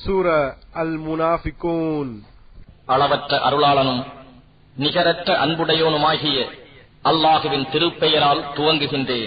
சூர அல் முனாஃபிகூன் அளவற்ற அருளாளனும் நிகரற்ற அன்புடையோனுமாகிய அல்லாஹுவின் திருப்பெயரால் துவங்குகின்றேன்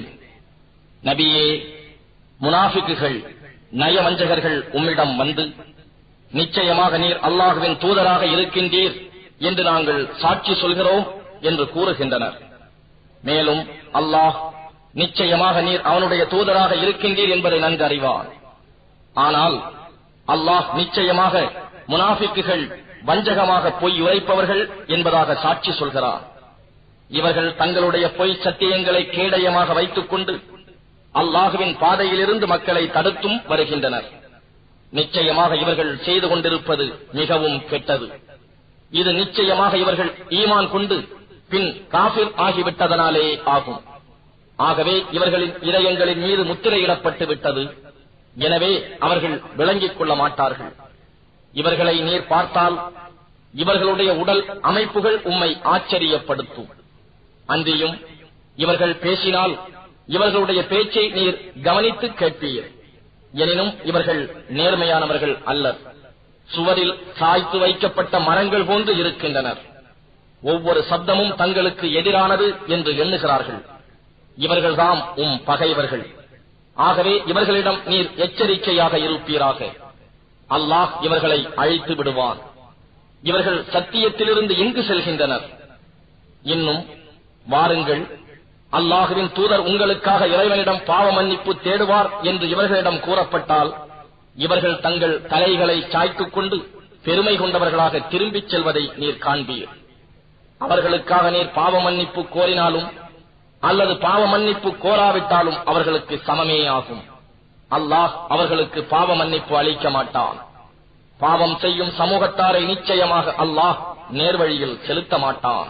நபியே முனாஃபிக்குகள் நயவஞ்சகர்கள் உம்மிடம் வந்து நிச்சயமாக நீர் அல்லாஹுவின் தூதராக இருக்கின்றீர் என்று நாங்கள் சாட்சி சொல்கிறோம் என்று கூறுகின்றனர் மேலும் அல்லாஹ் நிச்சயமாக நீர் அவனுடைய தூதராக இருக்கின்றீர் என்பதை நன்கு அறிவான் ஆனால் அல்லாஹ் நிச்சயமாக முனாஃபிக்குகள் வஞ்சகமாக பொய் உரைப்பவர்கள் என்பதாக சாட்சி சொல்கிறார் இவர்கள் தங்களுடைய பொய் சத்தியங்களை கேடயமாக வைத்துக் கொண்டு அல்லாஹுவின் பாதையிலிருந்து மக்களை தடுத்தும் வருகின்றனர் நிச்சயமாக இவர்கள் செய்து கொண்டிருப்பது மிகவும் கெட்டது இது நிச்சயமாக இவர்கள் ஈமான் கொண்டு பின் காபிர் ஆகிவிட்டதனாலே ஆகும் ஆகவே இவர்களின் இதயங்களின் மீது முத்திரையிடப்பட்டு விட்டது எனவே அவர்கள் விளங்கிக் கொள்ள மாட்டார்கள் இவர்களை நீர் பார்த்தால் இவர்களுடைய உடல் அமைப்புகள் உம்மை ஆச்சரியப்படுத்தும் அன்றியும் இவர்கள் பேசினால் இவர்களுடைய பேச்சை நீர் கவனித்து கேட்பீர் எனினும் இவர்கள் நேர்மையானவர்கள் அல்லர் சுவரில் சாய்த்து வைக்கப்பட்ட மரங்கள் போன்று இருக்கின்றனர் ஒவ்வொரு சப்தமும் தங்களுக்கு எதிரானது என்று எண்ணுகிறார்கள் இவர்கள்தாம் உம் பகைவர்கள் ஆகவே இவர்களிடம் நீர் எச்சரிக்கையாக இருப்பீராக அல்லாஹ் இவர்களை அழித்து விடுவான் இவர்கள் சத்தியத்திலிருந்து எங்கு செல்கின்றனர் இன்னும் வாருங்கள் அல்லாஹுவின் தூதர் உங்களுக்காக இறைவனிடம் பாவ மன்னிப்பு தேடுவார் என்று இவர்களிடம் கூறப்பட்டால் இவர்கள் தங்கள் தலைகளை சாய்த்துக் கொண்டு பெருமை கொண்டவர்களாக திரும்பிச் செல்வதை நீர் காண்பீர் அவர்களுக்காக நீர் பாவ மன்னிப்பு கோரினாலும் அல்லது பாவ மன்னிப்பு கோராவிட்டாலும் அவர்களுக்கு சமமே ஆகும் அல்லாஹ் அவர்களுக்கு பாவ மன்னிப்பு அளிக்க மாட்டான் பாவம் செய்யும் சமூகத்தாரை நிச்சயமாக அல்லாஹ் நேர்வழியில் செலுத்த மாட்டான்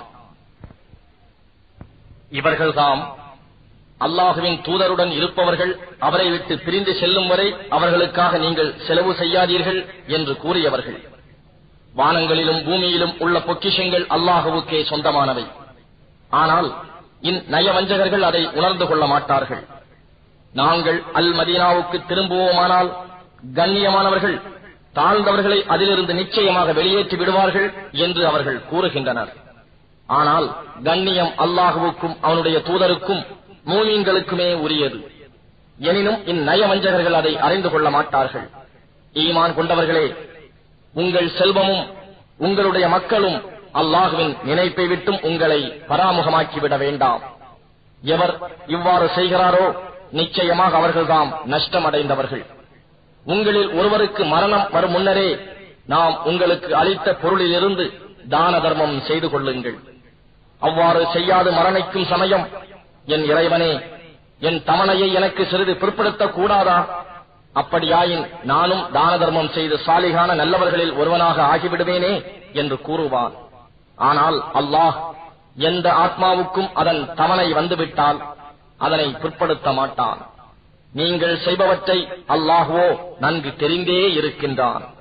இவர்கள்தாம் அல்லாஹுவின் தூதருடன் இருப்பவர்கள் அவரை விட்டு பிரிந்து செல்லும் வரை அவர்களுக்காக நீங்கள் செலவு செய்யாதீர்கள் என்று கூறியவர்கள் வானங்களிலும் பூமியிலும் உள்ள பொக்கிஷங்கள் அல்லாஹுவுக்கே சொந்தமானவை ஆனால் இந்நயவஞ்சகர்கள் அதை உணர்ந்து கொள்ள மாட்டார்கள் நாங்கள் அல் மதீனாவுக்கு திரும்புவோமானால் கண்ணியமானவர்கள் தாழ்ந்தவர்களை அதிலிருந்து நிச்சயமாக வெளியேற்றி விடுவார்கள் என்று அவர்கள் கூறுகின்றனர் ஆனால் கண்ணியம் அல்லாஹுவுக்கும் அவனுடைய தூதருக்கும் மூமீன்களுக்குமே உரியது எனினும் இந்நயவஞ்சகர்கள் அதை அறிந்து கொள்ள மாட்டார்கள் ஈமான் கொண்டவர்களே உங்கள் செல்வமும் உங்களுடைய மக்களும் அல்லாஹுவின் நினைப்பை விட்டும் உங்களை பராமுகமாக்கிவிட வேண்டாம் எவர் இவ்வாறு செய்கிறாரோ நிச்சயமாக அவர்கள்தாம் நஷ்டமடைந்தவர்கள் உங்களில் ஒருவருக்கு மரணம் வரும் முன்னரே நாம் உங்களுக்கு அளித்த பொருளிலிருந்து தான தர்மம் செய்து கொள்ளுங்கள் அவ்வாறு செய்யாது மரணிக்கும் சமயம் என் இறைவனே என் தமனையை எனக்கு சிறிது பிற்படுத்தக் கூடாதா அப்படியாயின் நானும் தான தர்மம் செய்து சாலிகான நல்லவர்களில் ஒருவனாக ஆகிவிடுவேனே என்று கூறுவான் ஆனால் அல்லாஹ் எந்த ஆத்மாவுக்கும் அதன் தவணை வந்துவிட்டால் அதனை பிற்படுத்த மாட்டான் நீங்கள் செய்பவற்றை அல்லாஹுவோ நன்கு தெரிந்தே இருக்கின்றான்